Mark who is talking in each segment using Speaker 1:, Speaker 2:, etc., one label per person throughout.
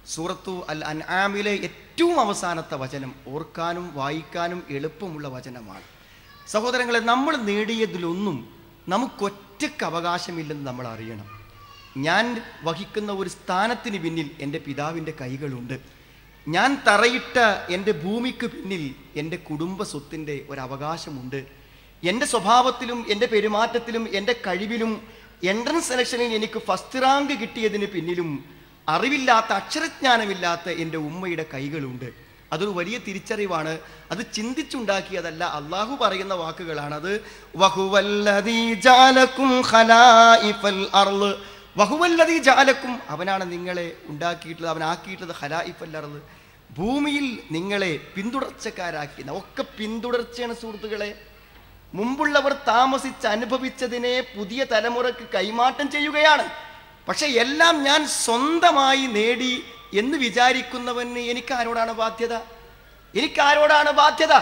Speaker 1: സൂറത്തു അൽ അൻആമിലെ ഏറ്റവും അവസാനത്തെ വചനം ഓർക്കാനും വായിക്കാനും എളുപ്പമുള്ള വചനമാണ് സഹോദരങ്ങളെ നമ്മൾ നേടിയതിലൊന്നും നമുക്കൊറ്റയ്ക്ക് അവകാശമില്ലെന്ന് നമ്മൾ അറിയണം ഞാൻ വഹിക്കുന്ന ഒരു സ്ഥാനത്തിന് പിന്നിൽ എൻ്റെ പിതാവിൻ്റെ കൈകളുണ്ട് ഞാൻ തറയിട്ട എൻ്റെ ഭൂമിക്ക് പിന്നിൽ എൻ്റെ കുടുംബ സ്വത്തിൻ്റെ ഒരവകാശമുണ്ട് എൻ്റെ സ്വഭാവത്തിലും എൻ്റെ പെരുമാറ്റത്തിലും എൻ്റെ കഴിവിലും എൻട്രൻസ് സെലക്ഷനിൽ എനിക്ക് ഫസ്റ്റ് റാങ്ക് കിട്ടിയതിന് പിന്നിലും അറിവില്ലാത്ത അക്ഷരജ്ഞാനമില്ലാത്ത എൻ്റെ ഉമ്മയുടെ കൈകളുണ്ട് അതൊരു വലിയ തിരിച്ചറിവാണ് അത് ചിന്തിച്ചുണ്ടാക്കിയതല്ല അള്ളാഹു പറയുന്ന വാക്കുകളാണ് അത് വഹുവല്ലദീ ജാലക്കും ഖലായിഫൽ അർള് വഹുവല്ലദീ ജാലക്കും അവനാണ് നിങ്ങളെ ഉണ്ടാക്കിയിട്ടുള്ളത് അവനാക്കിയിട്ടുള്ളത് ഖലായിഫൽ അർള് ഭൂമിയിൽ നിങ്ങളെ പിന്തുടർച്ചക്കാരാക്കി ഒക്കെ പിന്തുടർച്ചയാണ് സുഹൃത്തുക്കളെ മുമ്പുള്ളവർ താമസിച്ച് അനുഭവിച്ചതിനെ പുതിയ തലമുറക്ക് കൈമാറ്റം ചെയ്യുകയാണ് പക്ഷെ എല്ലാം ഞാൻ സ്വന്തമായി നേടി എന്ന് വിചാരിക്കുന്നവന് എനിക്ക് ആരോടാണ് ബാധ്യത എനിക്ക് ആരോടാണ് ബാധ്യത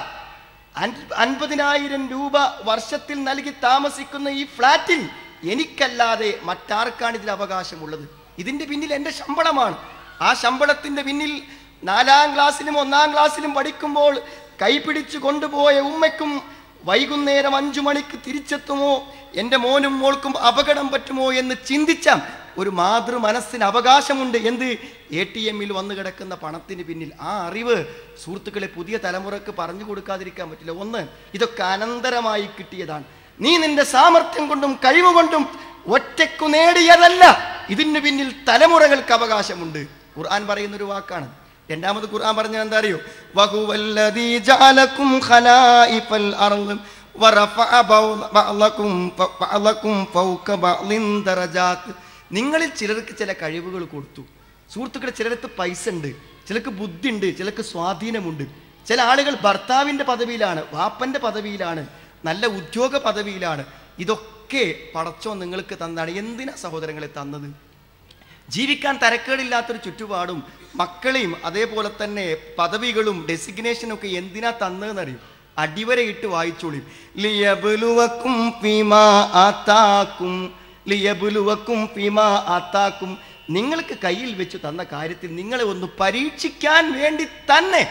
Speaker 1: അൻ- അൻപതിനായിരം രൂപ വർഷത്തിൽ നൽകി താമസിക്കുന്ന ഈ ഫ്ലാറ്റിൽ എനിക്കല്ലാതെ മറ്റാർക്കാണ് ഇതിൽ അവകാശമുള്ളത് ഇതിന്റെ പിന്നിൽ എൻ്റെ ശമ്പളമാണ് ആ ശമ്പളത്തിന്റെ പിന്നിൽ നാലാം ക്ലാസ്സിലും ഒന്നാം ക്ലാസ്സിലും പഠിക്കുമ്പോൾ കൈപിടിച്ചു കൊണ്ടുപോയ ഉമ്മയ്ക്കും വൈകുന്നേരം അഞ്ചു മണിക്ക് തിരിച്ചെത്തുമോ എൻ്റെ മോനും മോൾക്കും അപകടം പറ്റുമോ എന്ന് ചിന്തിച്ച ഒരു മാതൃ മനസ്സിന് അവകാശമുണ്ട് എന്ത് എ ടി എമ്മിൽ വന്നു കിടക്കുന്ന പണത്തിന് പിന്നിൽ ആ അറിവ് സുഹൃത്തുക്കളെ പുതിയ തലമുറക്ക് പറഞ്ഞു കൊടുക്കാതിരിക്കാൻ പറ്റില്ല ഒന്ന് ഇതൊക്കെ അനന്തരമായി കിട്ടിയതാണ് നീ നിന്റെ സാമർഥ്യം കൊണ്ടും കഴിവ് കൊണ്ടും ഒറ്റയ്ക്കു നേടിയതല്ല ഇതിന് പിന്നിൽ തലമുറകൾക്ക് അവകാശമുണ്ട് ഖുർആൻ പറയുന്ന ഒരു വാക്കാണ് രണ്ടാമത് ഖുർആൻ പറഞ്ഞത് എന്താ അറിയോ വഹുവല്ലദീ ജഅലക്കും ഖലായിഫൽ അർള് വറഫഅ ബഅ- ബഅളക്കും ഫ- ബഅളക്കും ഫൗക ബഅളിൻ ദറജാത്ത് നിങ്ങളിൽ ചിലർക്ക് ചില കഴിവുകൾ കൊടുത്തു സുഹൃത്തുക്കളെ ചിലർക്ക് പൈസ ഉണ്ട് ചിലർക്ക് ബുദ്ധി ഉണ്ട് ചിലർക്ക് സ്വാധീനമുണ്ട് ചില ആളുകൾ ഭർത്താവിൻ്റെ പദവിയിലാണ് വാപ്പൻ്റെ പദവിയിലാണ് നല്ല ഉദ്യോഗ പദവിയിലാണ് ഇതൊക്കെ പടച്ചോ നിങ്ങൾക്ക് തന്നാണ് എന്തിനാ സഹോദരങ്ങളെ തന്നത് ജീവിക്കാൻ തരക്കേടില്ലാത്തൊരു ചുറ്റുപാടും മക്കളെയും അതേപോലെ തന്നെ പദവികളും ഡെസിഗ്നേഷനും ഒക്കെ എന്തിനാ തന്നതെന്നറിയും അടിവരയിട്ട് വായിച്ചോളിയും ലിയബുലുവക്കും ഫീമാ ആത്താക്കും ലിയബുലുവക്കും ഫീമാ ആത്താക്കും നിങ്ങൾക്ക് കയ്യിൽ വെച്ച് തന്ന കാര്യത്തിൽ നിങ്ങളെ ഒന്ന് പരീക്ഷിക്കാൻ വേണ്ടി തന്നെ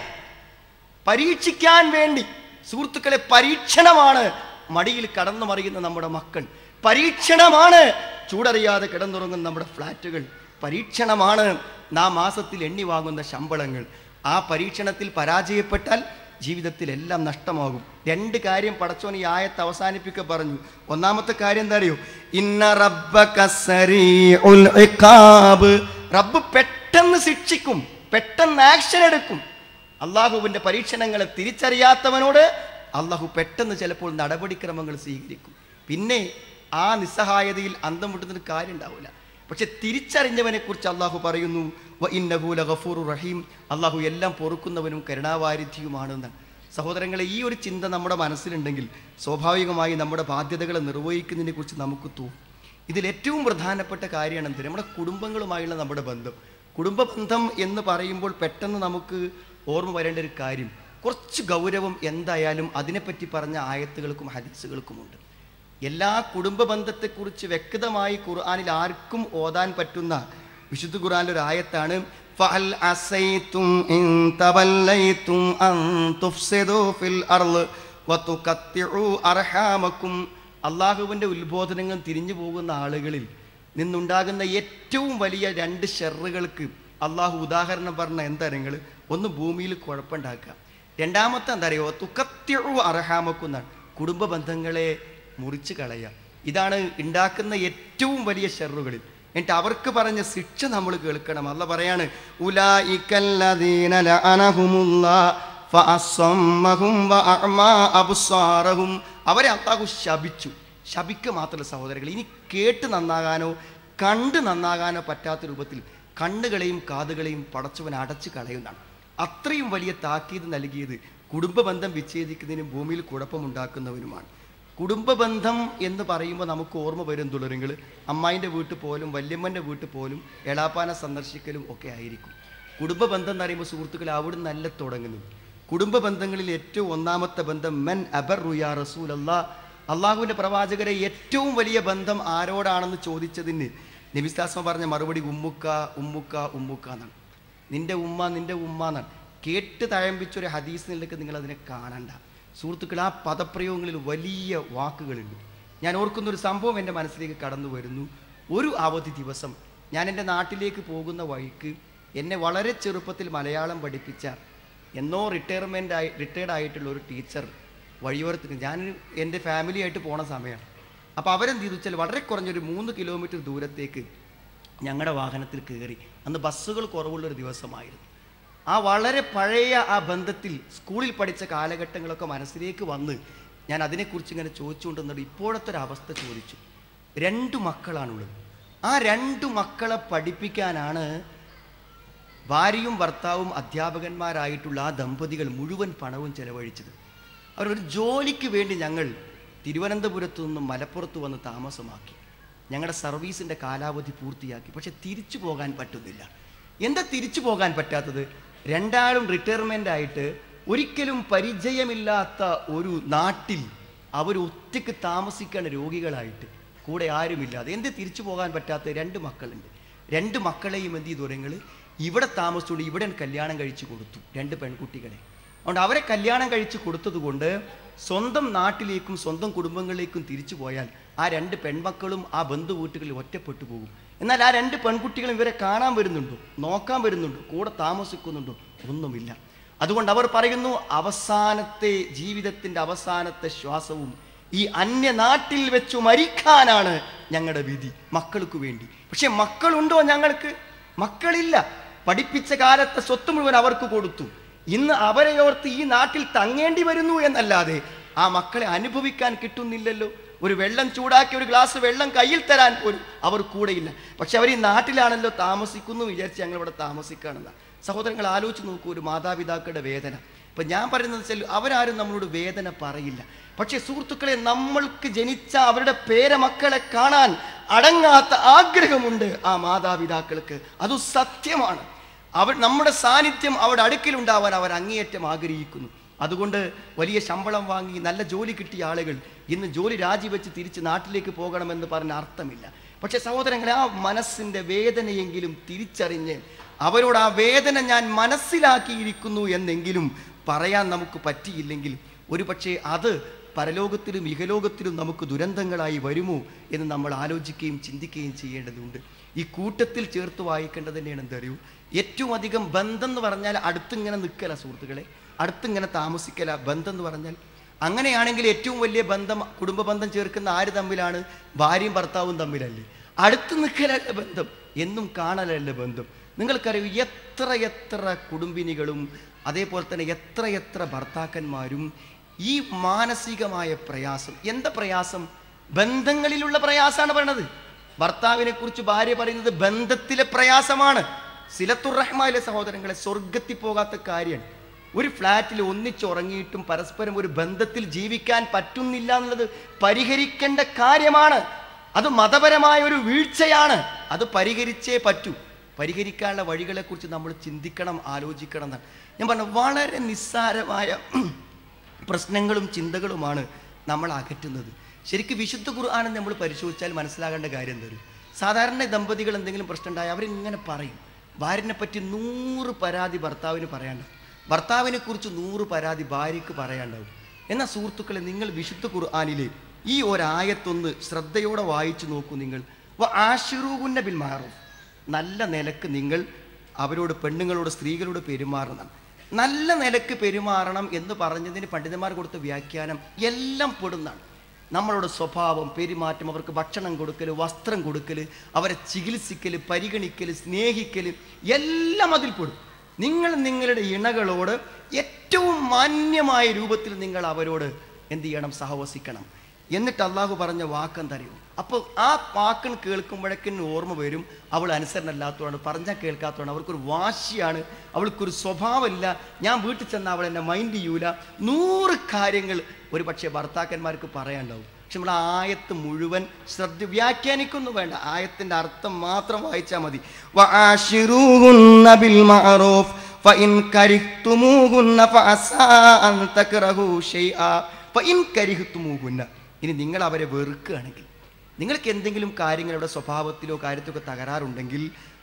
Speaker 1: പരീക്ഷിക്കാൻ വേണ്ടി സുഹൃത്തുക്കളെ പരീക്ഷണമാണ് മടിയിൽ കടന്നു മറിയുന്ന നമ്മുടെ മക്കൾ പരീക്ഷണമാണ് ചൂടറിയാതെ കിടന്നുറങ്ങുന്ന നമ്മുടെ ഫ്ലാറ്റുകൾ പരീക്ഷണമാണ് നാം മാസത്തിൽ എണ്ണി വാങ്ങുന്ന ശമ്പളങ്ങൾ ആ പരീക്ഷണത്തിൽ പരാജയപ്പെട്ടാൽ ജീവിതത്തിൽ എല്ലാം നഷ്ടമാകും രണ്ട് കാര്യം പടച്ചോൻ ഈ ആയത്ത് അവസാനിപ്പിക്കുക പറഞ്ഞു ഒന്നാമത്തെ കാര്യം എന്താ അറിയോ ഇന്ന റബ്ബക സരീഉൽ ഇഖാബ് റബ്ബ് പെട്ടെന്ന് ശിക്ഷിക്കും പെട്ടെന്ന് ആക്ഷൻ എടുക്കും അള്ളാഹുവിൻ്റെ പരീക്ഷണങ്ങളെ തിരിച്ചറിയാത്തവനോട് അള്ളാഹു പെട്ടെന്ന് ചിലപ്പോൾ നടപടിക്രമങ്ങൾ സ്വീകരിക്കും പിന്നെ ആ നിസ്സഹായതയിൽ അന്തം വിട്ടുന്നൊരു കാര്യം ഉണ്ടാവില്ല പക്ഷെ തിരിച്ചറിഞ്ഞവനെ കുറിച്ച് അള്ളാഹു പറയുന്നു "വ ഇന്നഹു ലഗഫൂറു റഹീം അള്ളാഹു എല്ലാം പൊറുക്കുന്നവനും കരുണാവാരിധിയുമാണെന്ന് സഹോദരങ്ങളെ ഈ ഒരു ചിന്ത നമ്മുടെ മനസ്സിലുണ്ടെങ്കിൽ സ്വാഭാവികമായി നമ്മുടെ ബാധ്യതകളെ നിർവഹിക്കുന്നതിനെ കുറിച്ച് നമുക്ക് തോന്നും ഇതിൽ ഏറ്റവും പ്രധാനപ്പെട്ട കാര്യമാണ് എന്ത് നമ്മുടെ കുടുംബങ്ങളുമായുള്ള നമ്മുടെ ബന്ധം കുടുംബ ബന്ധം എന്ന് പറയുമ്പോൾ പെട്ടെന്ന് നമുക്ക് ഓർമ്മ വരേണ്ട ഒരു കാര്യം കുറച്ച് ഗൗരവം എന്തായാലും അതിനെപ്പറ്റി പറഞ്ഞ ആയത്തുകൾക്കും ഹദീസുകൾക്കുമുണ്ട് എല്ലാ കുടുംബ ബന്ധത്തെക്കുറിച്ച് വ്യക്തമായി ഖുർആനിൽ ആർക്കും ഓതാൻ പറ്റുന്ന വിശുദ്ധ ഖുർആനിൽ ഒരു ആയത്താണ് ഫഹൽ അസൈതും ഇൻ തവല്ലൈതും അൻ തുഫ്സിദു ഫിൽ അർള് വതുഖത്തിഉ അർഹാമക്കും അള്ളാഹുവിൻ്റെ ഉത്ബോധനങ്ങൾ തിരിഞ്ഞു പോകുന്ന ആളുകളിൽ നിന്നുണ്ടാകുന്ന ഏറ്റവും വലിയ രണ്ട് ഷെറുകൾക്ക് അള്ളാഹു ഉദാഹരണം പറഞ്ഞ എന്താ നിങ്ങൾ ഒന്ന് ഭൂമിയിൽ കുഴപ്പമുണ്ടാക്കുക രണ്ടാമത്തെ എന്താ പറയുക തുക്കത്തിഴു അർഹാമക്കുന്നാണ് കുടുംബ ബന്ധങ്ങളെ മുറിച്ച് കളയുക ഇതാണ് ഉണ്ടാക്കുന്ന ഏറ്റവും വലിയ ഷെറുകളിൽ എന്നിട്ട് അവർക്ക് പറഞ്ഞ ശിക്ഷ നമ്മൾ കേൾക്കണം അല്ല പറയാണ് ഉലായിക്കല്ലദീന ലഅനഹുമുല്ലാ ഫഅസ്സമ്മഹും വഅഅമാ അബ്സാറഹും അവരെ അള്ളാഹു ശപിച്ചു ശപിക്കുക മാത്രമല്ല സഹോദരങ്ങൾ ഇനി കേട്ട് നന്നാകാനോ കണ്ട് നന്നാകാനോ പറ്റാത്ത രൂപത്തിൽ കണ്ണുകളെയും കാതുകളെയും പടച്ചവൻ അടച്ചു കളയുന്നതാണ് അത്രയും വലിയ താക്കീത് നൽകിയത് കുടുംബ ബന്ധം വിച്ഛേദിക്കുന്നതിനും ഭൂമിയിൽ കുഴപ്പമുണ്ടാക്കുന്നവനുമാണ് കുടുംബ ബന്ധം എന്ന് പറയുമ്പോൾ നമുക്ക് ഓർമ്മ വരും തുളരുങ്ങൾ അമ്മായിൻ്റെ വീട്ടിൽ പോലും വല്യമ്മൻ്റെ വീട്ടിൽ പോലും എളാപ്പാനെ സന്ദർശിക്കലും ഒക്കെ ആയിരിക്കും കുടുംബ ബന്ധം എന്ന് പറയുമ്പോൾ സുഹൃത്തുക്കൾ അവിടെ നല്ല തുടങ്ങുന്നു കുടുംബ ബന്ധങ്ങളിൽ ഏറ്റവും ഒന്നാമത്തെ ബന്ധം മെൻ അബർ റുയാ റസൂൽ അല്ലാ അള്ളാഹുവിൻ്റെ പ്രവാചകരെ ഏറ്റവും വലിയ ബന്ധം ആരോടാണെന്ന് ചോദിച്ചതിന് നബിസ്ലാസ്മ പറഞ്ഞ മറുപടി ഉമ്മുക്ക ഉമ്മുക്ക ഉമ്മുക്ക എന്നാണ് നിന്റെ ഉമ്മ നിന്റെ ഉമ്മ എന്നാണ് കേട്ട് തഴമ്പിച്ചൊരു ഹദീസിലേക്ക് നിങ്ങൾ അതിനെ കാണണ്ട സുഹൃത്തുക്കൾ ആ പദപ്രയോഗങ്ങളിൽ വലിയ വാക്കുകളുണ്ട് ഞാൻ ഓർക്കുന്ന ഒരു സംഭവം എൻ്റെ മനസ്സിലേക്ക് കടന്നു വരുന്നു ഒരു അവധി ദിവസം ഞാൻ എൻ്റെ നാട്ടിലേക്ക് പോകുന്ന വഴിക്ക് എന്നെ വളരെ ചെറുപ്പത്തിൽ മലയാളം പഠിപ്പിച്ച എന്നോ റിട്ടയർമെൻ്റ് ആയി റിട്ടയർഡ് ആയിട്ടുള്ള ഒരു ടീച്ചർ വഴിയോരത്തിന് ഞാൻ എൻ്റെ ഫാമിലിയായിട്ട് പോണ സമയമാണ് അപ്പോൾ അവരെന്ത് ചെയ്തു വെച്ചാൽ വളരെ കുറഞ്ഞൊരു മൂന്ന് കിലോമീറ്റർ ദൂരത്തേക്ക് ഞങ്ങളുടെ വാഹനത്തിൽ കയറി അന്ന് ബസ്സുകൾ കുറവുള്ളൊരു ദിവസമായിരുന്നു ആ വളരെ പഴയ ആ ബന്ധത്തിൽ സ്കൂളിൽ പഠിച്ച കാലഘട്ടങ്ങളൊക്കെ മനസ്സിലേക്ക് വന്ന് ഞാൻ അതിനെക്കുറിച്ച് ഇങ്ങനെ ചോദിച്ചുകൊണ്ടിരുന്നത് ഇപ്പോഴത്തെ ഒരു അവസ്ഥ ചോദിച്ചു രണ്ട് മക്കളാണുള്ളത് ആ രണ്ട് മക്കളെ പഠിപ്പിക്കാനാണ് ഭാര്യയും ഭർത്താവും അധ്യാപകന്മാരായിട്ടുള്ള ആ ദമ്പതികൾ മുഴുവൻ പണവും ചെലവഴിച്ചത് അവരൊരു ജോലിക്ക് വേണ്ടി ഞങ്ങൾ തിരുവനന്തപുരത്തു നിന്നും മലപ്പുറത്ത് വന്ന് താമസമാക്കി ഞങ്ങളുടെ സർവീസിൻ്റെ കാലാവധി പൂർത്തിയാക്കി പക്ഷെ തിരിച്ചു പോകാൻ പറ്റുന്നില്ല എന്താ തിരിച്ചു പോകാൻ പറ്റാത്തത് രണ്ടാളും റിട്ടയർമെൻ്റ് ആയിട്ട് ഒരിക്കലും പരിചയമില്ലാത്ത ഒരു നാട്ടിൽ അവർ ഒറ്റയ്ക്ക് താമസിക്കേണ്ട രോഗികളായിട്ട് കൂടെ ആരുമില്ലാതെ എന്ത് തിരിച്ചു പോകാൻ പറ്റാത്ത രണ്ട് മക്കളുണ്ട് രണ്ട് മക്കളെയും എന്ത് ചെയ്തു നിങ്ങൾ ഇവിടെ താമസിച്ചുകൊണ്ട് ഇവിടെ കല്യാണം കഴിച്ചു കൊടുത്തു രണ്ട് പെൺകുട്ടികളെ അതുകൊണ്ട് അവരെ കല്യാണം കഴിച്ച് കൊടുത്തത് കൊണ്ട് സ്വന്തം നാട്ടിലേക്കും സ്വന്തം കുടുംബങ്ങളിലേക്കും തിരിച്ചു പോയാൽ ആ രണ്ട് പെൺമക്കളും ആ ബന്ധു വീട്ടുകളിൽ ഒറ്റപ്പെട്ടു പോകും എന്നാൽ ആ രണ്ട് പെൺകുട്ടികളും ഇവരെ കാണാൻ വരുന്നുണ്ടോ നോക്കാൻ വരുന്നുണ്ടോ കൂടെ താമസിക്കുന്നുണ്ടോ ഒന്നുമില്ല അതുകൊണ്ട് അവർ പറയുന്നു അവസാനത്തെ ജീവിതത്തിൻ്റെ അവസാനത്തെ ശ്വാസവും ഈ അന്യനാട്ടിൽ വെച്ചു മരിക്കാനാണ് ഞങ്ങളുടെ വിധി മക്കൾക്ക് വേണ്ടി പക്ഷെ മക്കളുണ്ടോ ഞങ്ങൾക്ക് മക്കളില്ല പഠിപ്പിച്ച കാലത്തെ സ്വത്ത് മുഴുവൻ അവർക്ക് കൊടുത്തു ഇന്ന് അവരെ ഓർത്ത് ഈ നാട്ടിൽ തങ്ങേണ്ടി വരുന്നു എന്നല്ലാതെ ആ മക്കളെ അനുഭവിക്കാൻ കിട്ടുന്നില്ലല്ലോ ഒരു വെള്ളം ചൂടാക്കി ഒരു ഗ്ലാസ് വെള്ളം കയ്യിൽ തരാൻ പോലും അവർ കൂടെയില്ല പക്ഷെ അവർ ഈ നാട്ടിലാണല്ലോ താമസിക്കുന്നു വിചാരിച്ച് ഞങ്ങൾ ഇവിടെ താമസിക്കുകയാണെന്ന സഹോദരങ്ങൾ ആലോചിച്ച് നോക്കൂ ഒരു മാതാപിതാക്കളുടെ വേദന ഇപ്പം ഞാൻ പറയുന്നത് വെച്ചാൽ അവരാരും നമ്മളോട് വേദന പറയില്ല പക്ഷേ സുഹൃത്തുക്കളെ നമ്മൾക്ക് ജനിച്ച അവരുടെ പേരമക്കളെ കാണാൻ അടങ്ങാത്ത ആഗ്രഹമുണ്ട് ആ മാതാപിതാക്കൾക്ക് അത് സത്യമാണ് അവർ നമ്മുടെ സാന്നിധ്യം അവിടെ അടുക്കിലുണ്ടാവാൻ അവർ അങ്ങേയറ്റം ആഗ്രഹിക്കുന്നു അതുകൊണ്ട് വലിയ ശമ്പളം വാങ്ങി നല്ല ജോലി കിട്ടിയ ആളുകൾ ഇന്ന് ജോലി രാജിവെച്ച് തിരിച്ച് നാട്ടിലേക്ക് പോകണമെന്ന് പറഞ്ഞ അർത്ഥമില്ല പക്ഷെ സഹോദരങ്ങളെ ആ മനസ്സിൻ്റെ വേദനയെങ്കിലും തിരിച്ചറിഞ്ഞ് അവരോട് ആ വേദന ഞാൻ മനസ്സിലാക്കിയിരിക്കുന്നു എന്നെങ്കിലും പറയാൻ നമുക്ക് പറ്റിയില്ലെങ്കിൽ ഒരു പക്ഷേ അത് പരലോകത്തിലും ഇഹലോകത്തിലും നമുക്ക് ദുരന്തങ്ങളായി വരുമോ എന്ന് നമ്മൾ ആലോചിക്കുകയും ചിന്തിക്കുകയും ചെയ്യേണ്ടതുണ്ട് ഈ കൂട്ടത്തിൽ ചേർത്ത് വായിക്കേണ്ടത് തന്നെയാണ് എന്തറിയൂ ഏറ്റവും അധികം ബന്ധം എന്ന് പറഞ്ഞാൽ അടുത്തിങ്ങനെ നിൽക്കല സുഹൃത്തുക്കളെ അടുത്തിങ്ങനെ താമസിക്കല ബന്ധം എന്ന് പറഞ്ഞാൽ അങ്ങനെയാണെങ്കിൽ ഏറ്റവും വലിയ ബന്ധം കുടുംബ ബന്ധം ചേർക്കുന്ന ആര് തമ്മിലാണ് ഭാര്യയും ഭർത്താവും തമ്മിലല്ലേ അടുത്ത് നിൽക്കലല്ല ബന്ധം എന്നും കാണലല്ല ബന്ധം നിങ്ങൾക്കറിയൂ എത്ര എത്ര കുടുംബിനികളും അതേപോലെ തന്നെ എത്ര എത്ര ഭർത്താക്കന്മാരും ഈ മാനസികമായ പ്രയാസം എന്താ പ്രയാസം ബന്ധങ്ങളിലുള്ള പ്രയാസമാണ് പറയണത് ഭർത്താവിനെ കുറിച്ച് ഭാര്യ പറയുന്നത് ബന്ധത്തിലെ പ്രയാസമാണ് സിലത്തുർ റഹ്മായിലെ സഹോദരങ്ങളെ സ്വർഗത്തിൽ പോകാത്ത കാര്യമാണ് ഒരു ഫ്ലാറ്റിൽ ഒന്നിച്ചുറങ്ങിയിട്ടും പരസ്പരം ഒരു ബന്ധത്തിൽ ജീവിക്കാൻ പറ്റുന്നില്ല എന്നുള്ളത് പരിഹരിക്കേണ്ട കാര്യമാണ് അത് മതപരമായ ഒരു വീഴ്ചയാണ് അത് പരിഹരിച്ചേ പറ്റൂ പരിഹരിക്കാനുള്ള വഴികളെക്കുറിച്ച് നമ്മൾ ചിന്തിക്കണം ആലോചിക്കണം എന്നാണ് ഞാൻ പറഞ്ഞ വളരെ നിസ്സാരമായ പ്രശ്നങ്ങളും ചിന്തകളുമാണ് നമ്മൾ അകറ്റുന്നത് ശരിക്കും വിശുദ്ധ ഖുർആാനം നമ്മൾ പരിശോധിച്ചാൽ മനസ്സിലാകേണ്ട കാര്യം എന്താ സാധാരണ ദമ്പതികൾ എന്തെങ്കിലും പ്രശ്നം ഉണ്ടായാൽ അവരിങ്ങനെ പറയും ഭാര്യനെ പറ്റി നൂറ് പരാതി ഭർത്താവിന് പറയാണ്ടാവും ഭർത്താവിനെ കുറിച്ച് നൂറ് പരാതി ഭാര്യയ്ക്ക് പറയാണ്ടാവും എന്നാൽ സുഹൃത്തുക്കളെ നിങ്ങൾ വിശുദ്ധ ഖുർആാനിലെ ഈ ഒരായത്തൊന്ന് ശ്രദ്ധയോടെ വായിച്ചു നോക്കൂ നിങ്ങൾ ആഷിറൂകുന്ന ബിൽ മാറൂഫ് നല്ല നിലക്ക് നിങ്ങൾ അവരോട് പെണ്ണുങ്ങളോട് സ്ത്രീകളോട് പെരുമാറണം നല്ല നിലക്ക് പെരുമാറണം എന്ന് പറഞ്ഞതിന് പണ്ഡിതന്മാർ കൊടുത്ത വ്യാഖ്യാനം എല്ലാം പെടുന്നതാണ് നമ്മളോട് സ്വഭാവം പെരുമാറ്റം അവർക്ക് ഭക്ഷണം കൊടുക്കൽ വസ്ത്രം കൊടുക്കൽ അവരെ ചികിത്സിക്കൽ പരിഗണിക്കൽ സ്നേഹിക്കൽ എല്ലാം അതിൽ പെടും നിങ്ങൾ നിങ്ങളുടെ ഇണകളോട് ഏറ്റവും മാന്യമായ രൂപത്തിൽ നിങ്ങൾ അവരോട് എന്ത് ചെയ്യണം സഹവസിക്കണം എന്നിട്ട് അള്ളാഹു പറഞ്ഞ വാക്കെന്തറിയും അപ്പോൾ ആ വാക്കൻ കേൾക്കുമ്പോഴേക്കും ഓർമ്മ വരും അവൾ അനുസരണമല്ലാത്തതാണ് പറഞ്ഞാൽ കേൾക്കാത്തതാണ് അവർക്കൊരു വാശിയാണ് അവൾക്കൊരു സ്വഭാവമില്ല ഞാൻ വീട്ടിൽ ചെന്നാൽ അവൾ എന്നെ മൈൻഡ് ചെയ്യൂല നൂറ് കാര്യങ്ങൾ ഒരു പക്ഷേ ഭർത്താക്കന്മാർക്ക് പറയാനുണ്ടാവും പക്ഷെ നമ്മൾ ആ ആയത്ത് മുഴുവൻ ശ്രദ്ധ വ്യാഖ്യാനിക്കൊന്നും വേണ്ട ആയത്തിൻ്റെ അർത്ഥം മാത്രം വായിച്ചാൽ മതി وعاشروهن بالمعروف فإن كرهتموهن فعسى أن تكرهوا شيئا فإن كرهتموهن ഇനി നിങ്ങൾ അവരെ വെറുക്കുകയാണെങ്കിൽ നിങ്ങൾക്ക് എന്തെങ്കിലും കാര്യങ്ങളുടെ സ്വഭാവത്തിലോ കാര്യത്തിലോ തകരാറുണ്ടെങ്കിൽ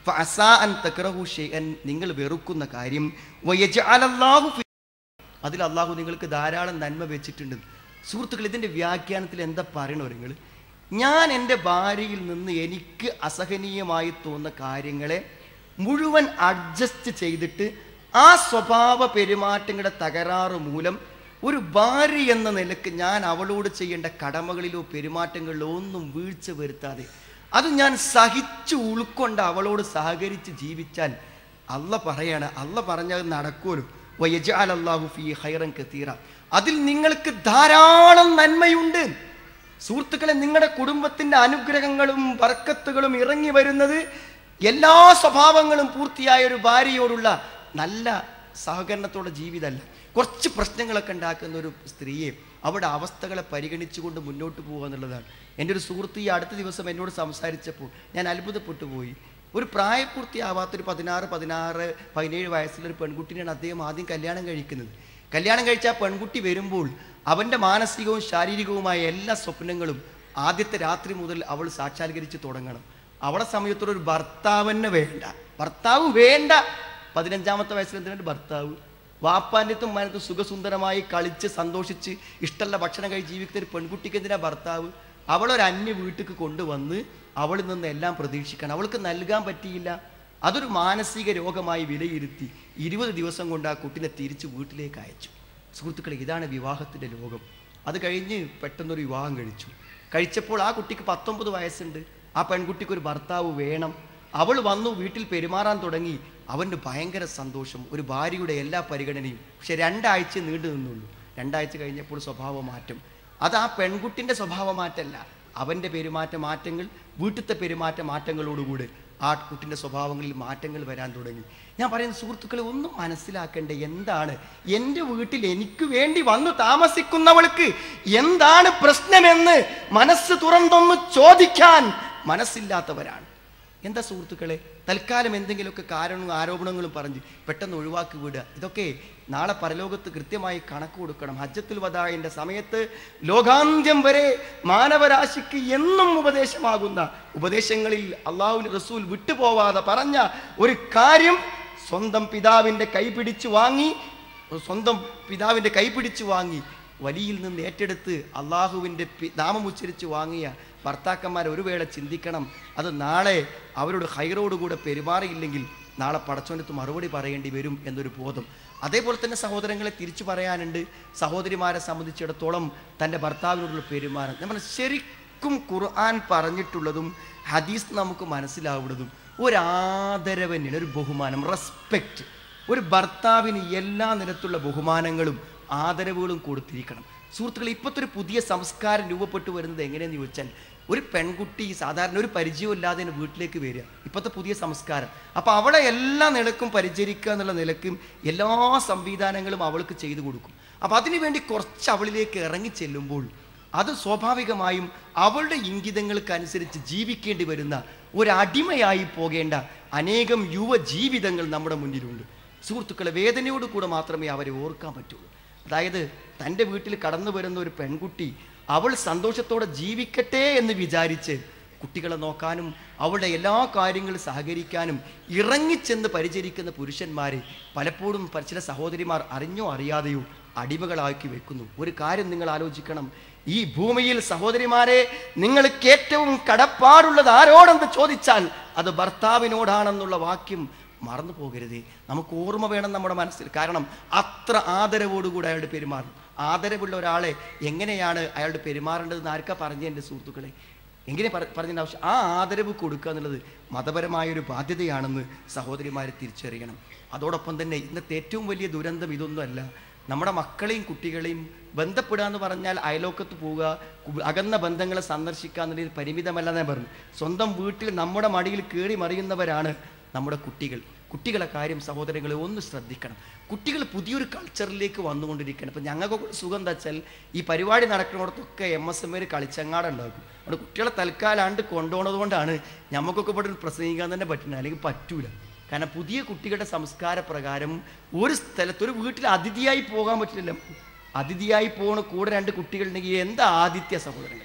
Speaker 1: ഫഅസാ അൻ തക്റഹു ഷൈഅൻ നിങ്ങൾ വെറുക്കുന്ന കാര്യം വയജഅലല്ലാഹു ഫി അതിൽ അള്ളാഹു നിങ്ങൾക്ക് ധാരാളം നന്മ വെച്ചിട്ടുണ്ട് സുഹൃത്തുക്കൾ ഇതിൻ്റെ വ്യാഖ്യാനത്തിൽ എന്താ പറയണോ നിങ്ങൾ ഞാൻ എൻ്റെ ഭാര്യയിൽ നിന്ന് എനിക്ക് അസഹനീയമായി തോന്നുന്ന കാര്യങ്ങളെ മുഴുവൻ അഡ്ജസ്റ്റ് ചെയ്തിട്ട് ആ സ്വഭാവ പെരുമാറ്റങ്ങളുടെ തകരാറ് മൂലം ഒരു ഭാര്യ എന്ന നിലക്ക് ഞാൻ അവളോട് ചെയ്യേണ്ട കടമകളിലോ പെരുമാറ്റങ്ങളിലോ ഒന്നും വീഴ്ച വരുത്താതെ അത് ഞാൻ സഹിച്ചു ഉൾക്കൊണ്ട് അവളോട് സഹകരിച്ച് ജീവിച്ചാൽ അല്ല പറയാണ് അല്ല പറഞ്ഞത് നടക്കുമല്ലോ വയജാൽ അള്ളാഹു ഫീ ഹൈറൻ കത്തീറ അതിൽ നിങ്ങൾക്ക് ധാരാളം നന്മയുണ്ട് സുഹൃത്തുക്കളെ നിങ്ങളുടെ കുടുംബത്തിന്റെ അനുഗ്രഹങ്ങളും വർക്കത്തുകളും ഇറങ്ങി വരുന്നത് എല്ലാ സ്വഭാവങ്ങളും പൂർത്തിയായ ഒരു ഭാര്യയോടുള്ള നല്ല സഹകരണത്തോടെ ജീവിതമല്ല കുറച്ച് പ്രശ്നങ്ങളൊക്കെ ഉണ്ടാക്കുന്ന ഒരു സ്ത്രീയെ അവിടെ അവസ്ഥകളെ പരിഗണിച്ചുകൊണ്ട് മുന്നോട്ട് പോകുക എന്നുള്ളതാണ് എൻ്റെ ഒരു സുഹൃത്ത് ഈ അടുത്ത ദിവസം എന്നോട് സംസാരിച്ചപ്പോൾ ഞാൻ അത്ഭുതപ്പെട്ടു പോയി ഒരു പ്രായപൂർത്തിയാവാത്തൊരു പതിനാറ് പതിനാറ് പതിനേഴ് വയസ്സുള്ള ഒരു പെൺകുട്ടിനെയാണ് അദ്ദേഹം ആദ്യം കല്യാണം കഴിക്കുന്നത് കല്യാണം കഴിച്ച ആ പെൺകുട്ടി വരുമ്പോൾ അവൻ്റെ മാനസികവും ശാരീരികവുമായ എല്ലാ സ്വപ്നങ്ങളും ആദ്യത്തെ രാത്രി മുതൽ അവൾ സാക്ഷാത്കരിച്ച് തുടങ്ങണം അവളെ സമയത്തോടെ ഒരു ഭർത്താവിനെ വേണ്ട ഭർത്താവ് വേണ്ട പതിനഞ്ചാമത്തെ വയസ്സിൽ എന്തിനാണ് ഭർത്താവ് വാപ്പാൻ്റെത്തും മനത്തും സുഖസുന്ദരമായി കളിച്ച് സന്തോഷിച്ച് ഇഷ്ടമുള്ള ഭക്ഷണം കഴിച്ച് ജീവിക്കുന്ന ഒരു പെൺകുട്ടിക്ക് എന്തിനാ ഭർത്താവ് അവളൊരു അന്യ വീട്ടിലേക്ക് കൊണ്ടുവന്ന് അവളിൽ നിന്ന് എല്ലാം പ്രതീക്ഷിക്കണം അവൾക്ക് നൽകാൻ പറ്റിയില്ല അതൊരു മാനസിക രോഗമായി വിലയിരുത്തി ഇരുപത് ദിവസം കൊണ്ട് ആ കുട്ടിനെ തിരിച്ച് വീട്ടിലേക്ക് അയച്ചു സുഹൃത്തുക്കളെ ഇതാണ് വിവാഹത്തിൻ്റെ ലോകം അത് കഴിഞ്ഞ് പെട്ടെന്നൊരു വിവാഹം കഴിച്ചു കഴിച്ചപ്പോൾ ആ കുട്ടിക്ക് പത്തൊമ്പത് വയസ്സുണ്ട് ആ പെൺകുട്ടിക്ക് ഒരു ഭർത്താവ് വേണം അവൾ വന്നു വീട്ടിൽ പെരുമാറാൻ തുടങ്ങി അവൻ്റെ ഭയങ്കര സന്തോഷം ഒരു ഭാര്യയുടെ എല്ലാ പരിഗണനയും പക്ഷെ രണ്ടാഴ്ച നീണ്ടു നിന്നുള്ളൂ രണ്ടാഴ്ച കഴിഞ്ഞപ്പോൾ സ്വഭാവ മാറ്റം അത് ആ പെൺകുട്ടിൻ്റെ സ്വഭാവ മാറ്റമല്ല അവൻ്റെ പെരുമാറ്റ മാറ്റങ്ങൾ വീട്ടിലത്തെ പെരുമാറ്റ മാറ്റങ്ങളോടുകൂടി ആ കുട്ടിൻ്റെ സ്വഭാവങ്ങളിൽ മാറ്റങ്ങൾ വരാൻ തുടങ്ങി ഞാൻ പറയുന്ന സുഹൃത്തുക്കളെ ഒന്നും മനസ്സിലാക്കേണ്ട എന്താണ് എൻ്റെ വീട്ടിൽ എനിക്ക് വേണ്ടി വന്നു താമസിക്കുന്നവൾക്ക് എന്താണ് പ്രശ്നമെന്ന് മനസ്സ് തുറന്നൊന്ന് ചോദിക്കാൻ മനസ്സില്ലാത്തവരാണ് എന്താ സുഹൃത്തുക്കളെ തൽക്കാലം എന്തെങ്കിലുമൊക്കെ കാരണവും ആരോപണങ്ങളും പറഞ്ഞ് പെട്ടെന്ന് ഒഴിവാക്കി വിടുക ഇതൊക്കെ നാളെ പരലോകത്ത് കൃത്യമായി കണക്ക് കൊടുക്കണം ഹജ്ജത്തുൽ വദായിൻ്റെ സമയത്ത് ലോകാന്ത്യം വരെ മാനവരാശിക്ക് എന്നും ഉപദേശമാകുന്ന ഉപദേശങ്ങളിൽ അള്ളാഹുവിൻ്റെ റസൂൽ വിട്ടുപോവാതെ പറഞ്ഞ ഒരു കാര്യം സ്വന്തം പിതാവിൻ്റെ കൈപിടിച്ച് വാങ്ങി സ്വന്തം പിതാവിൻ്റെ കൈപിടിച്ച് വാങ്ങി വലിയിൽ നിന്ന് ഏറ്റെടുത്ത് അള്ളാഹുവിൻ്റെ പി- നാമം ഉച്ചരിച്ച് വാങ്ങിയ ഭർത്താക്കന്മാർ ഒരു വേള ചിന്തിക്കണം അത് നാളെ അവരോട് ഹൈറോടുകൂടെ പെരുമാറിയില്ലെങ്കിൽ നാളെ പടച്ചോനത്ത് മറുപടി പറയേണ്ടി വരും എന്നൊരു ബോധം അതേപോലെ തന്നെ സഹോദരങ്ങളെ തിരിച്ചു പറയാനുണ്ട് സഹോദരിമാരെ സംബന്ധിച്ചിടത്തോളം തൻ്റെ ഭർത്താവിനോടുള്ള പെരുമാറം നമ്മൾ ശരിക്കും ഖുർആൻ പറഞ്ഞിട്ടുള്ളതും ഹദീസ് നമുക്ക് മനസ്സിലാവുന്നതും ഒരു ആദരവന്യാണ് ഒരു ബഹുമാനം റെസ്പെക്റ്റ് ഒരു ഭർത്താവിന് എല്ലാ നിരത്തുള്ള ബഹുമാനങ്ങളും ആദരവുകളും കൊടുത്തിരിക്കണം സുഹൃത്തുക്കൾ ഇപ്പോഴത്തെ ഒരു പുതിയ സംസ്കാരം രൂപപ്പെട്ടു വരുന്നത് എങ്ങനെയെന്ന് ചോദിച്ചാൽ ഒരു പെൺകുട്ടി സാധാരണ ഒരു പരിചയമില്ലാതെ തന്നെ വീട്ടിലേക്ക് വരിക ഇപ്പോഴത്തെ പുതിയ സംസ്കാരം അപ്പോൾ അവളെ എല്ലാ നിലക്കും പരിചരിക്കുക എന്നുള്ള നിലക്കും എല്ലാ സംവിധാനങ്ങളും അവൾക്ക് ചെയ്തു കൊടുക്കും അപ്പോൾ അതിനുവേണ്ടി കുറച്ച് അവളിലേക്ക് ഇറങ്ങി ചെല്ലുമ്പോൾ അത് സ്വാഭാവികമായും അവളുടെ ഇംഗിതങ്ങൾക്കനുസരിച്ച് ജീവിക്കേണ്ടി വരുന്ന ഒരു അടിമയായി പോകേണ്ട അനേകം യുവ ജീവിതങ്ങൾ നമ്മുടെ മുന്നിലുണ്ട് സുഹൃത്തുക്കളെ വേദനയോട് കൂടെ മാത്രമേ അവരെ ഓർക്കാൻ പറ്റുള്ളൂ അതായത് തൻ്റെ വീട്ടിൽ കടന്നു വരുന്ന ഒരു പെൺകുട്ടി അവൾ സന്തോഷത്തോടെ ജീവിക്കട്ടെ എന്ന് വിചാരിച്ച് കുട്ടികളെ നോക്കാനും അവളുടെ എല്ലാ കാര്യങ്ങളും സഹകരിക്കാനും ഇറങ്ങിച്ചെന്ന് പരിചരിക്കുന്ന പുരുഷന്മാരെ പലപ്പോഴും പ- ചില സഹോദരിമാർ അറിഞ്ഞോ അറിയാതെയോ അടിമകളാക്കി വെക്കുന്നു ഒരു കാര്യം നിങ്ങൾ ആലോചിക്കണം ഈ ഭൂമിയിൽ സഹോദരിമാരെ നിങ്ങൾക്ക് ഏറ്റവും കടപ്പാടുള്ളത് ആരോടെന്ന് ചോദിച്ചാൽ അത് ഭർത്താവിനോടാണെന്നുള്ള വാക്യം മറന്നു പോകരുതേ നമുക്ക് ഓർമ്മ വേണം നമ്മുടെ മനസ്സിൽ കാരണം അത്ര ആദരവോടുകൂടി അയാളുടെ പെരുമാറും ആദരവുള്ള ഒരാളെ എങ്ങനെയാണ് അയാളുടെ പെരുമാറേണ്ടതെന്ന് ആർക്കാ പറഞ്ഞ എൻ്റെ സുഹൃത്തുക്കളെ എങ്ങനെ പറ- പറഞ്ഞതിൻ്റെ ആവശ്യം ആ ആദരവ് കൊടുക്കുക എന്നുള്ളത് മതപരമായൊരു ബാധ്യതയാണെന്ന് സഹോദരിമാരെ തിരിച്ചറിയണം അതോടൊപ്പം തന്നെ ഇന്നത്തെ ഏറ്റവും വലിയ ദുരന്തം ഇതൊന്നുമല്ല നമ്മുടെ മക്കളെയും കുട്ടികളെയും ബന്ധപ്പെടുക എന്ന് പറഞ്ഞാൽ അയലോക്കത്ത് പോവുക കു- അകന്ന ബന്ധങ്ങളെ സന്ദർശിക്കുക എന്നുള്ളത് പരിമിതമല്ല ഞാൻ പറഞ്ഞു സ്വന്തം വീട്ടിൽ നമ്മുടെ മടിയിൽ കയറി മറിയുന്നവരാണ് നമ്മുടെ കുട്ടികൾ കുട്ടികളെ കാര്യം സഹോദരങ്ങളെ ഒന്ന് ശ്രദ്ധിക്കണം കുട്ടികൾ പുതിയൊരു കൾച്ചറിലേക്ക് വന്നുകൊണ്ടിരിക്കുകയാണ് ഇപ്പം ഞങ്ങൾക്ക് സുഖം എന്താ വെച്ചാൽ ഈ പരിപാടി നടക്കുന്നിടത്തൊക്കെ എം എസ് എം എര് കളിച്ചങ്ങാടുണ്ടാക്കും അവിടെ കുട്ടികളെ തൽക്കാലാണ്ട് കൊണ്ടുപോകുന്നത് കൊണ്ടാണ് നമുക്കൊക്കെ ഇവിടെ പ്രസംഗിക്കാൻ തന്നെ പറ്റുന്നത് അല്ലെങ്കിൽ പറ്റൂല കാരണം പുതിയ കുട്ടികളുടെ സംസ്കാര പ്രകാരം ഒരു സ്ഥലത്ത് ഒരു വീട്ടിൽ അതിഥിയായി പോകാൻ പറ്റില്ല അതിഥിയായി പോകണ കൂടെ രണ്ട് കുട്ടികളുണ്ടെങ്കിൽ എന്താ ആദിത്യ സഹോദരങ്ങളെ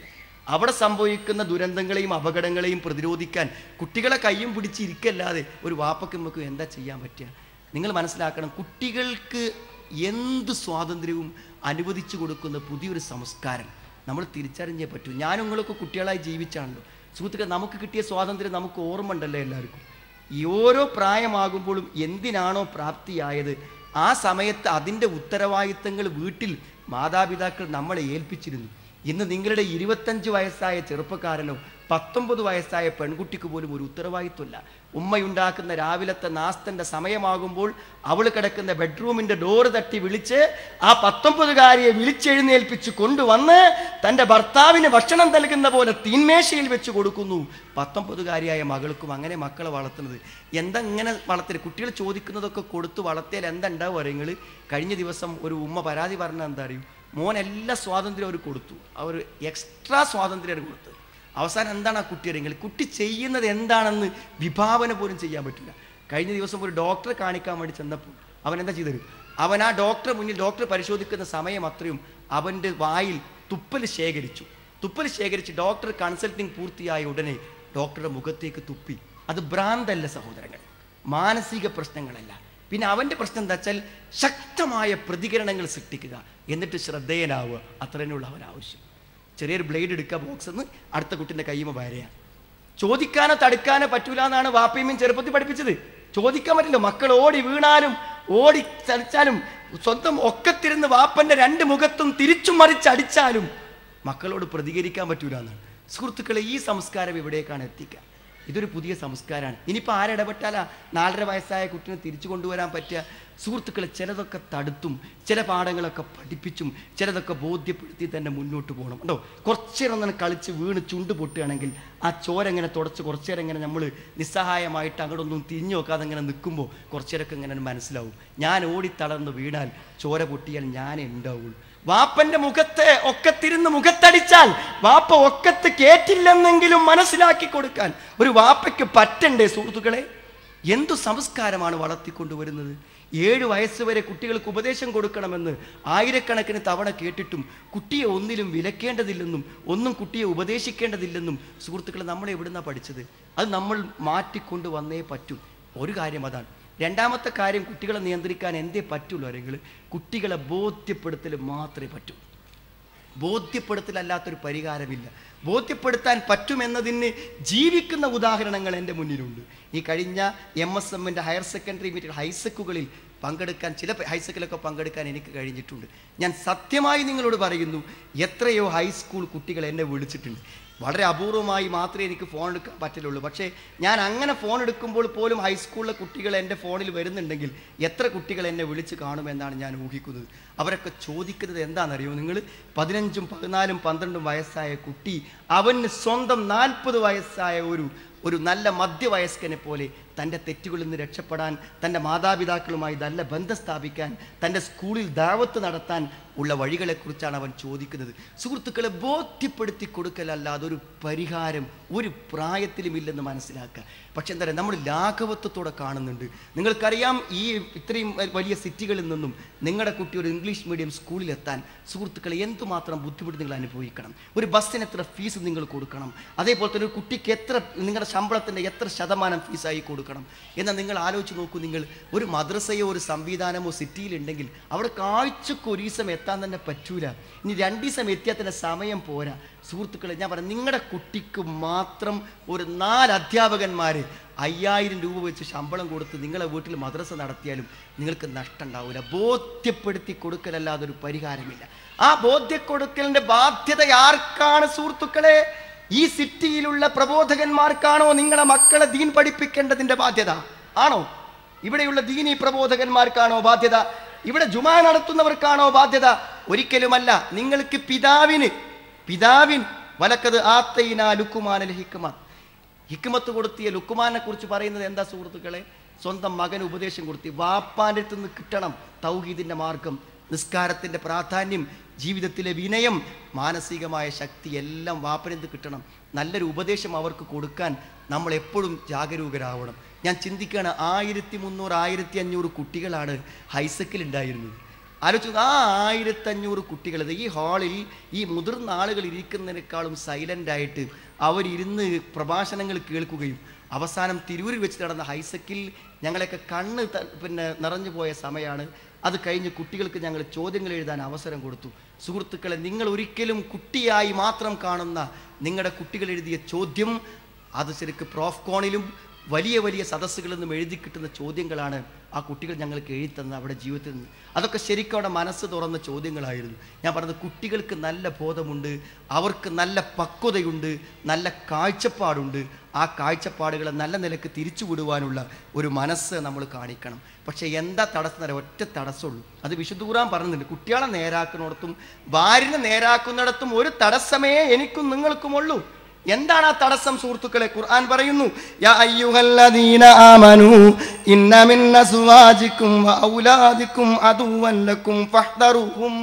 Speaker 1: അവിടെ സംഭവിക്കുന്ന ദുരന്തങ്ങളെയും അപകടങ്ങളെയും പ്രതിരോധിക്കാൻ കുട്ടികളെ കയ്യും പിടിച്ചിരിക്കല്ലാതെ ഒരു വാപ്പയ്ക്കും നമുക്ക് എന്താ ചെയ്യാൻ പറ്റുക നിങ്ങൾ മനസ്സിലാക്കണം കുട്ടികൾക്ക് എന്ത് സ്വാതന്ത്ര്യവും അനുവദിച്ചു കൊടുക്കുന്ന പുതിയൊരു സംസ്കാരം നമ്മൾ തിരിച്ചറിഞ്ഞേ പറ്റൂ ഞാൻ നിങ്ങളൊക്കെ കുട്ടികളായി ജീവിച്ചാണല്ലോ സുഹൃത്തുക്കൾ നമുക്ക് കിട്ടിയ സ്വാതന്ത്ര്യം നമുക്ക് ഓർമ്മ ഉണ്ടല്ലോ എല്ലാവർക്കും ഈ ഓരോ പ്രായമാകുമ്പോഴും എന്തിനാണോ പ്രാപ്തിയായത് ആ സമയത്ത് അതിൻ്റെ ഉത്തരവാദിത്തങ്ങൾ വീട്ടിൽ മാതാപിതാക്കൾ നമ്മളെ ഏൽപ്പിച്ചിരുന്നു ഇന്ന് നിങ്ങളുടെ ഇരുപത്തഞ്ച് വയസ്സായ ചെറുപ്പക്കാരനോ പത്തൊമ്പത് വയസ്സായ പെൺകുട്ടിക്ക് പോലും ഒരു ഉത്തരവാദിത്വമില്ല ഉമ്മയുണ്ടാക്കുന്ന രാവിലത്തെ നാസ്തൻ്റെ സമയമാകുമ്പോൾ അവൾ കിടക്കുന്ന ബെഡ്റൂമിൻ്റെ ഡോറ് തട്ടി വിളിച്ച് ആ പത്തൊമ്പതുകാരിയെ വിളിച്ചെഴുന്നേൽപ്പിച്ച് കൊണ്ടുവന്ന് തൻ്റെ ഭർത്താവിന് ഭക്ഷണം നൽകുന്ന പോലെ തീന്മേശയിൽ വെച്ച് കൊടുക്കുന്നു പത്തൊമ്പതുകാരിയായ മകൾക്കും അങ്ങനെ മക്കളെ വളർത്തുന്നത് എന്താ ഇങ്ങനെ വളർത്തല് കുട്ടികൾ ചോദിക്കുന്നതൊക്കെ കൊടുത്ത് വളർത്തിയാൽ എന്താ ഉണ്ടാവുക നിങ്ങൾ കഴിഞ്ഞ ദിവസം ഒരു ഉമ്മ പരാതി പറഞ്ഞാൽ എന്താ അറിയും മോൻ എല്ലാ സ്വാതന്ത്ര്യം അവർ കൊടുത്തു അവർ എക്സ്ട്രാ സ്വാതന്ത്ര്യം അവർ കൊടുത്തത് അവസാനം എന്താണ് ആ കുട്ടി അറിയെങ്കിൽ കുട്ടി ചെയ്യുന്നത് എന്താണെന്ന് വിഭാവന പോലും ചെയ്യാൻ പറ്റില്ല കഴിഞ്ഞ ദിവസം ഒരു ഡോക്ടറെ കാണിക്കാൻ വേണ്ടി ചെന്നപ്പോൾ അവൻ എന്താ ചെയ്തത് അവൻ ആ ഡോക്ടറെ മുന്നിൽ ഡോക്ടർ പരിശോധിക്കുന്ന സമയം അത്രയും അവൻ്റെ വായിൽ തുപ്പൽ ശേഖരിച്ചു തുപ്പൽ ശേഖരിച്ച് ഡോക്ടർ കൺസൾട്ടിങ് പൂർത്തിയായ ഉടനെ ഡോക്ടറുടെ മുഖത്തേക്ക് തുപ്പി അത് ഭ്രാന്തല്ല സഹോദരങ്ങൾ മാനസിക പ്രശ്നങ്ങളല്ല പിന്നെ അവൻ്റെ പ്രശ്നം എന്താ വെച്ചാൽ ശക്തമായ പ്രതികരണങ്ങൾ സൃഷ്ടിക്കുക എന്നിട്ട് ശ്രദ്ധേയനാവുക അത്രയുള്ള അവൻ ആവശ്യം ചെറിയൊരു ബ്ലേഡ് എടുക്കുക ബോക്സ് എന്ന് അടുത്ത കുട്ടിൻ്റെ കൈമ വരയാണ് ചോദിക്കാനോ തടുക്കാനോ പറ്റൂല എന്നാണ് വാപ്പയും ചെറുപ്പത്തിൽ പഠിപ്പിച്ചത് ചോദിക്കാൻ പറ്റില്ല മക്കൾ ഓടി വീണാലും ഓടി ചലിച്ചാലും സ്വന്തം ഒക്കത്തിരുന്ന് വാപ്പന്റെ രണ്ട് മുഖത്തും തിരിച്ചും മറിച്ചടിച്ചാലും മക്കളോട് പ്രതികരിക്കാൻ പറ്റൂല എന്നാണ് സുഹൃത്തുക്കളെ ഈ സംസ്കാരം എവിടേക്കാണ് എത്തിക്കുക ഇതൊരു പുതിയ സംസ്കാരമാണ് ഇനിയിപ്പോൾ ആരിടപെട്ടാലാ നാലര വയസ്സായ കുട്ടിനെ തിരിച്ചു കൊണ്ടുവരാൻ പറ്റുക സുഹൃത്തുക്കളെ ചിലതൊക്കെ തടുത്തും ചില പാഠങ്ങളൊക്കെ പഠിപ്പിച്ചും ചിലതൊക്കെ ബോധ്യപ്പെടുത്തി തന്നെ മുന്നോട്ട് പോകണം കേട്ടോ കുറച്ചേരം ഒന്ന് കളിച്ച് വീണ് ചുണ്ട് പൊട്ടുകയാണെങ്കിൽ ആ ചോര ഇങ്ങനെ തുടച്ച് കുറച്ചേരം ഇങ്ങനെ നമ്മൾ നിസ്സഹായമായിട്ട് അങ്ങോട്ടൊന്നും തിരിഞ്ഞു നോക്കാതെ ഇങ്ങനെ നിൽക്കുമ്പോൾ കുറച്ചേരൊക്കെ ഇങ്ങനെ മനസ്സിലാവും ഞാൻ ഓടിത്തളർന്ന് വീണാൽ ചോര പൊട്ടിയാൽ ഞാനേ ഉണ്ടാവുള്ളൂ വാപ്പന്റെ മുഖത്തെ ഒക്കത്തിരുന്ന് മുഖത്തടിച്ചാൽ വാപ്പ ഒക്കത്ത് കേറ്റില്ലെന്നെങ്കിലും മനസ്സിലാക്കി കൊടുക്കാൻ ഒരു വാപ്പയ്ക്ക് പറ്റണ്ടേ സുഹൃത്തുക്കളെ എന്തു സംസ്കാരമാണ് വളർത്തിക്കൊണ്ടുവരുന്നത് ഏഴ് വയസ്സ് വരെ കുട്ടികൾക്ക് ഉപദേശം കൊടുക്കണമെന്ന് ആയിരക്കണക്കിന് തവണ കേട്ടിട്ടും കുട്ടിയെ ഒന്നിലും വിലക്കേണ്ടതില്ലെന്നും ഒന്നും കുട്ടിയെ ഉപദേശിക്കേണ്ടതില്ലെന്നും സുഹൃത്തുക്കളെ നമ്മൾ എവിടുന്നാണ് പഠിച്ചത് അത് നമ്മൾ മാറ്റിക്കൊണ്ട് വന്നേ പറ്റൂ ഒരു കാര്യം അതാണ് രണ്ടാമത്തെ കാര്യം കുട്ടികളെ നിയന്ത്രിക്കാൻ എന്തേ പറ്റുള്ളൂ ആരെങ്കിൽ കുട്ടികളെ ബോധ്യപ്പെടുത്തൽ മാത്രമേ പറ്റൂ ബോധ്യപ്പെടുത്തലല്ലാത്തൊരു പരിഹാരമില്ല ബോധ്യപ്പെടുത്താൻ പറ്റുമെന്നതിന് ജീവിക്കുന്ന ഉദാഹരണങ്ങൾ എൻ്റെ മുന്നിലുണ്ട് ഈ കഴിഞ്ഞ എം എസ് എമ്മിൻ്റെ ഹയർ സെക്കൻഡറി മീറ്റിംഗ് ഹൈസെക്കുകളിൽ പങ്കെടുക്കാൻ ചില ഹൈസെക്കിലൊക്കെ പങ്കെടുക്കാൻ എനിക്ക് കഴിഞ്ഞിട്ടുണ്ട് ഞാൻ സത്യമായി നിങ്ങളോട് പറയുന്നു എത്രയോ ഹൈസ്കൂൾ കുട്ടികൾ എന്നെ വിളിച്ചിട്ടുണ്ട് വളരെ അപൂർവമായി മാത്രമേ എനിക്ക് ഫോൺ എടുക്കാൻ പറ്റുള്ളൂ പക്ഷേ ഞാൻ അങ്ങനെ ഫോൺ എടുക്കുമ്പോൾ പോലും ഹൈസ്കൂളിലെ കുട്ടികൾ എൻ്റെ ഫോണിൽ വരുന്നുണ്ടെങ്കിൽ എത്ര കുട്ടികൾ എന്നെ വിളിച്ച് കാണുമെന്നാണ് ഞാൻ ഊഹിക്കുന്നത് അവരൊക്കെ ചോദിക്കുന്നത് എന്താണെന്നറിയോ നിങ്ങൾ പതിനഞ്ചും പതിനാലും പന്ത്രണ്ടും വയസ്സായ കുട്ടി അവന് സ്വന്തം നാൽപ്പത് വയസ്സായ ഒരു ഒരു നല്ല മധ്യവയസ്കനെ പോലെ തൻ്റെ തെറ്റുകളിൽ നിന്ന് രക്ഷപ്പെടാൻ തൻ്റെ മാതാപിതാക്കളുമായി നല്ല ബന്ധം സ്ഥാപിക്കാൻ തൻ്റെ സ്കൂളിൽ ദാവത്ത് നടത്താൻ ഉള്ള വഴികളെക്കുറിച്ചാണ് അവൻ ചോദിക്കുന്നത് സുഹൃത്തുക്കളെ ബോധ്യപ്പെടുത്തി കൊടുക്കലല്ലാതെ ഒരു പരിഹാരം ഒരു പ്രായത്തിലും ഇല്ലെന്ന് മനസ്സിലാക്കുക പക്ഷെ എന്താ പറയുക നമ്മൾ ലാഘവത്വത്തോടെ കാണുന്നുണ്ട് നിങ്ങൾക്കറിയാം ഈ ഇത്രയും വലിയ സിറ്റികളിൽ നിന്നും നിങ്ങളുടെ കുട്ടി ഒരു ഇംഗ്ലീഷ് മീഡിയം സ്കൂളിലെത്താൻ സുഹൃത്തുക്കളെ എന്തുമാത്രം ബുദ്ധിമുട്ട് നിങ്ങൾ അനുഭവിക്കണം ഒരു ബസ്സിന് എത്ര ഫീസ് നിങ്ങൾ കൊടുക്കണം അതേപോലെ തന്നെ ഒരു കുട്ടിക്ക് എത്ര നിങ്ങളുടെ ശമ്പളത്തിൻ്റെ എത്ര ശതമാനം ഫീസായി കൊടുക്കണം എന്നാൽ നിങ്ങൾ ആലോചിച്ച് നോക്കൂ നിങ്ങൾ ഒരു മദ്രസയോ ഒരു സംവിധാനമോ സിറ്റിയിലുണ്ടെങ്കിൽ അവിടെ കാഴ്ചക്ക് ഒരു ദിവസം എത്താൻ തന്നെ പറ്റൂല ഇനി രണ്ട് ദിവസം എത്തിയാൽ തന്നെ സമയം പോരാ സുഹൃത്തുക്കളെ ഞാൻ പറയാം നിങ്ങളുടെ കുട്ടിക്ക് മാത്രം ഒരു നാല് അധ്യാപകന്മാർ അയ്യായിരം രൂപ വെച്ച് ശമ്പളം കൊടുത്ത് നിങ്ങളെ വീട്ടിൽ മദ്രസ നടത്തിയാലും നിങ്ങൾക്ക് നഷ്ടം ഉണ്ടാവില്ല ബോധ്യപ്പെടുത്തി കൊടുക്കലല്ലാതെ ഒരു പരിഹാരമില്ല ആ ബോധ്യക്കൊടുക്കലിന്റെ ബാധ്യത ആർക്കാണ് സുഹൃത്തുക്കളെ ഈ സിറ്റിയിലുള്ള പ്രബോധകന്മാർക്കാണോ നിങ്ങളെ മക്കളെ ദീൻ പഠിപ്പിക്കേണ്ടതിന്റെ ബാധ്യത ആണോ ഇവിടെയുള്ള ദീനി പ്രബോധകന്മാർക്കാണോ ബാധ്യത ഇവിടെ ജുമാ നടത്തുന്നവർക്കാണോ ബാധ്യത ഒരിക്കലുമല്ല നിങ്ങൾക്ക് പിതാവിന് പിതാവിൻ വലക്കത് ആത്തൈന ലുക്കുമാനൽ ഹിക്കുമ ഹിക്കുമത്ത് കൊടുത്തിയ ലുക്കുമാനെ കുറിച്ച് പറയുന്നത് എന്താ സുഹൃത്തുക്കളെ സ്വന്തം മകന് ഉപദേശം കൊടുത്തി വാപ്പാൻ്റെ അടുത്ത് നിന്ന് കിട്ടണം തൗഹീദിന്റെ മാർഗം നിസ്കാരത്തിന്റെ പ്രാധാന്യം ജീവിതത്തിലെ വിനയം മാനസികമായ ശക്തി എല്ലാം വാപ്പനെന്ത് കിട്ടണം നല്ലൊരു ഉപദേശം അവർക്ക് കൊടുക്കാൻ നമ്മൾ എപ്പോഴും ജാഗരൂകരാവണം ഞാൻ ചിന്തിക്കുകയാണ് ആയിരത്തി മുന്നൂറ് ആയിരത്തി അഞ്ഞൂറ് കുട്ടികളാണ് ഹൈസക്കിൽ ഉണ്ടായിരുന്നത് ആലോചിച്ചു ആ ആയിരത്തഞ്ഞൂറ് കുട്ടികൾ ദേ ഈ ഹാളിൽ ഈ മുതിർന്ന ആളുകൾ ഇരിക്കുന്നതിനേക്കാളും സൈലൻ്റ് ആയിട്ട് അവരിരുന്ന് പ്രഭാഷണങ്ങൾ കേൾക്കുകയും അവസാനം തിരൂരിൽ വെച്ച് നടന്ന ഹൈസക്കിൽ ഞങ്ങളെയൊക്കെ കണ്ണ് ത- പിന്നെ നിറഞ്ഞു പോയ സമയമാണ് അത് കഴിഞ്ഞ് കുട്ടികൾക്ക് ഞങ്ങൾ ചോദ്യങ്ങൾ എഴുതാൻ അവസരം കൊടുത്തു സുഹൃത്തുക്കളെ നിങ്ങൾ ഒരിക്കലും കുട്ടിയായി മാത്രം കാണുന്ന നിങ്ങളുടെ കുട്ടികൾ എഴുതിയ ചോദ്യം അത് ശരിക്ക് പ്രോഫ്കോണിലും വലിയ വലിയ സദസ്സുകളിൽ നിന്നും എഴുതി കിട്ടുന്ന ചോദ്യങ്ങളാണ് ആ കുട്ടികൾ ഞങ്ങൾക്ക് എഴുതിത്തന്ന അവിടെ ജീവിതത്തിൽ നിന്ന് അതൊക്കെ ശരിക്കും അവിടെ മനസ്സ് തുറന്ന ചോദ്യങ്ങളായിരുന്നു ഞാൻ പറഞ്ഞത് കുട്ടികൾക്ക് നല്ല ബോധമുണ്ട് അവർക്ക് നല്ല പക്വതയുണ്ട് നല്ല കാഴ്ചപ്പാടുണ്ട് ആ കാഴ്ചപ്പാടുകളെ നല്ല നിലക്ക് തിരിച്ചുവിടുവാനുള്ള ഒരു മനസ്സ് നമ്മൾ കാണിക്കണം പക്ഷേ എന്താ തടസ്സം തരാം ഒറ്റ തടസ്സമുള്ളൂ അത് വിശുദ്ധൂറാൻ പറയുന്നുണ്ട് കുട്ടികളെ നേരാക്കുന്നിടത്തും ഭാര്യനെ നേരാക്കുന്നിടത്തും ഒരു തടസ്സമേ എനിക്കും നിങ്ങൾക്കുമുള്ളൂ എന്താണ് ആ തടസ്സം സുഹൃത്തുക്കളെ ഖുർആൻ പറയുന്നു യാ അയ്യുഹല്ലദീന ആമനു ഇന്ന മിൻ അസ്വാജിക്കും വഔലാദിക്കും അദുവൻ ലക്കും ഫഹ്ദറുഹും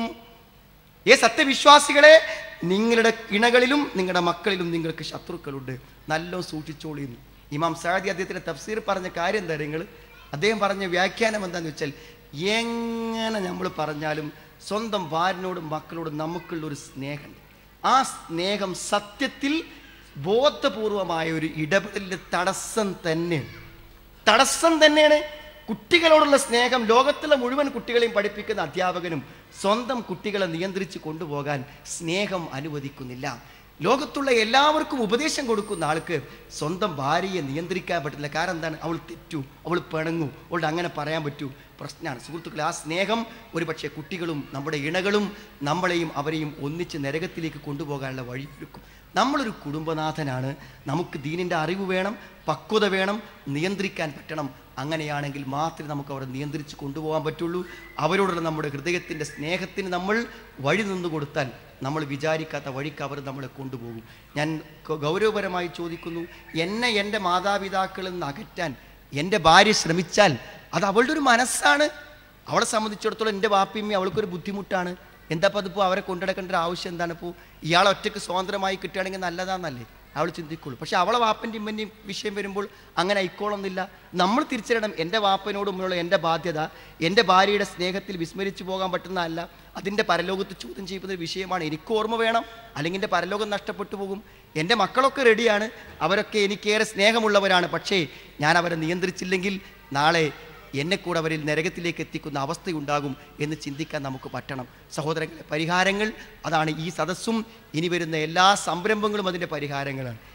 Speaker 1: ഏ സത്യവിശ്വാസികളെ നിങ്ങളുടെ ഇണകളിലും നിങ്ങളുടെ മക്കളിലും നിങ്ങൾക്ക് ശത്രുക്കളുണ്ട് നല്ലോ സൂക്ഷിച്ചോളിയുന്നു ഇമാം സാദി അദ്ദേഹത്തിന്റെ തഫ്സീർ പറഞ്ഞ കാര്യം എന്താ നിങ്ങൾ അദ്ദേഹം പറഞ്ഞ വ്യാഖ്യാനം എന്താന്ന് വെച്ചാൽ എങ്ങനെ നമ്മൾ പറഞ്ഞാലും സ്വന്തം ഭാര്യനോടും മക്കളോടും നമുക്കുള്ള ഒരു സ്നേഹമുണ്ട് ആ സ്നേഹം സത്യത്തിൽ ബോധപൂർവമായ ഒരു ഇടപെടലിന്റെ തടസ്സം തന്നെ തടസ്സം തന്നെയാണ് കുട്ടികളോടുള്ള സ്നേഹം ലോകത്തിലെ മുഴുവൻ കുട്ടികളെയും പഠിപ്പിക്കുന്ന അധ്യാപകനും സ്വന്തം കുട്ടികളെ നിയന്ത്രിച്ച് കൊണ്ടുപോകാൻ സ്നേഹം അനുവദിക്കുന്നില്ല ലോകത്തുള്ള എല്ലാവർക്കും ഉപദേശം കൊടുക്കുന്ന ആൾക്ക് സ്വന്തം ഭാര്യയെ നിയന്ത്രിക്കാൻ പറ്റില്ല കാരണം എന്താണ് അവൾ തെറ്റു അവൾ പിണങ്ങു അവളുടെ അങ്ങനെ പറയാൻ പറ്റൂ പ്രശ്നമാണ് സുഹൃത്തുക്കളെ ആ സ്നേഹം ഒരു പക്ഷേ കുട്ടികളും നമ്മുടെ ഇണകളും നമ്മളെയും അവരെയും ഒന്നിച്ച് നരകത്തിലേക്ക് കൊണ്ടുപോകാനുള്ള വഴിയൊരുക്കും നമ്മളൊരു കുടുംബനാഥനാണ് നമുക്ക് ദീനിൻ്റെ അറിവ് വേണം പക്വത വേണം നിയന്ത്രിക്കാൻ പറ്റണം അങ്ങനെയാണെങ്കിൽ മാത്രമേ നമുക്ക് അവരെ നിയന്ത്രിച്ച് കൊണ്ടുപോകാൻ പറ്റുള്ളൂ അവരോടുള്ള നമ്മുടെ ഹൃദയത്തിൻ്റെ സ്നേഹത്തിന് നമ്മൾ വഴി നിന്ന് കൊടുത്താൽ നമ്മൾ വിചാരിക്കാത്ത വഴിക്ക് അവർ നമ്മളെ കൊണ്ടുപോകും ഞാൻ ഗ- ഗൗരവപരമായി ചോദിക്കുന്നു എന്നെ എൻ്റെ മാതാപിതാക്കളിൽ നിന്ന് അകറ്റാൻ എൻ്റെ ഭാര്യ ശ്രമിച്ചാൽ അത് അവളുടെ ഒരു മനസ്സാണ് അവളെ സംബന്ധിച്ചിടത്തോളം എൻ്റെ വാപ്പിയമ്മ അവൾക്കൊരു ബുദ്ധിമുട്ടാണ് എന്താ അപ്പോൾ അതിപ്പോൾ അവരെ കൊണ്ടുനടക്കേണ്ട ഒരു ആവശ്യം എന്താണ് ഇപ്പോൾ ഇയാൾ ഒറ്റയ്ക്ക് സ്വതന്ത്രമായി കിട്ടുകയാണെങ്കിൽ നല്ലതാന്നല്ലേ അവൾ ചിന്തിക്കുള്ളൂ പക്ഷെ അവളെ വാപ്പൻ്റെയും ഇമ്മൻ്റെയും വിഷയം വരുമ്പോൾ അങ്ങനെ ആയിക്കോളുന്നില്ല നമ്മൾ തിരിച്ചറിയണം എൻ്റെ വാപ്പനോട് ഉമ്മയുള്ള എൻ്റെ ബാധ്യത എൻ്റെ ഭാര്യയുടെ സ്നേഹത്തിൽ വിസ്മരിച്ചു പോകാൻ പറ്റുന്നതല്ല അതിൻ്റെ പരലോകത്ത് ചോദ്യം ചെയ്യുന്ന ഒരു വിഷയമാണ് എനിക്ക് ഓർമ്മ വേണം അല്ലെങ്കിൽ എൻ്റെ പരലോകം നഷ്ടപ്പെട്ടു പോകും എൻ്റെ മക്കളൊക്കെ റെഡിയാണ് അവരൊക്കെ എനിക്കേറെ സ്നേഹമുള്ളവരാണ് പക്ഷേ ഞാൻ അവരെ നിയന്ത്രിച്ചില്ലെങ്കിൽ നാളെ എന്നെ കൂടെ അവരിൽ നരകത്തിലേക്ക് എത്തിക്കുന്ന അവസ്ഥയുണ്ടാകും എന്ന് ചിന്തിക്കാൻ നമുക്ക് പറ്റണം സഹോദരങ്ങളെ പരിഹാരങ്ങൾ അതാണ് ഈ സദസ്സും ഇനി വരുന്ന എല്ലാ സംരംഭങ്ങളും അതിൻ്റെ പരിഹാരങ്ങളാണ്